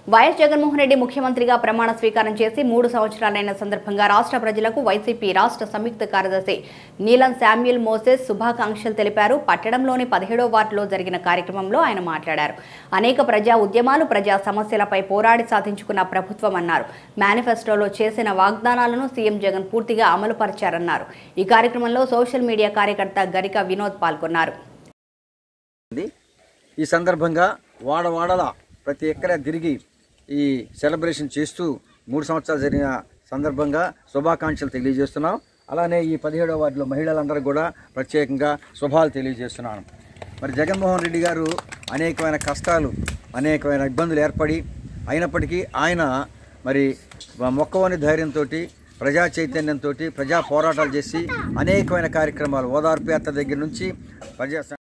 YS Jaganmohan Reddy ముఖ్యమంత్రిగా ప్రమాణ స్వీకారం చేసి మూడు సంవత్సరాలైన సందర్భంగా రాష్ట్ర ప్రజలకు వైసీపీ రాష్ట్ర సంయుక్త కార్యదర్శి నీలం శామ్యుల్ మోసెస్ శుభాకాంక్షలు తెలిపారు పట్టణంలోని పదిహేడో వార్డులో జరిగిన కార్యక్రమంలో ఆయన మాట్లాడారు అనేక ప్రజా ఉద్యమాలు ప్రజా సమస్యలపై పోరాడి సాధించుకున్న ప్రభుత్వం అన్నారు మేనిఫెస్టోలో చేసిన వాగ్దానాలను సీఎం జగన్ పూర్తిగా అమలు పరిచారన్నారు ఈ కార్యక్రమంలో సోషల్ మీడియా కార్యకర్త గరిక వినోద్ పాల్గొన్నారు ఉంది. ఈ సందర్భంగా వాడవాడల ప్రతి ఎక్కడా తిరిగి ఈ సెలబ్రేషన్ చేస్తూ మూడు సంవత్సరాలు జరిగిన సందర్భంగా శుభాకాంక్షలు తెలియజేస్తున్నాం అలానే ఈ పదిహేడవ వార్డులో మహిళలందరూ కూడా ప్రత్యేకంగా శుభాలు తెలియజేస్తున్నాను మరి జగన్మోహన్ రెడ్డి గారు అనేకమైన కష్టాలు అనేకమైన ఇబ్బందులు ఏర్పడి అయినప్పటికీ ఆయన మరి మొక్కవని ధైర్యంతో ప్రజా చైతన్యంతో ప్రజా పోరాటాలు చేసి అనేకమైన కార్యక్రమాలు ఓదార్పు యాత్ర దగ్గర నుంచి ప్రజా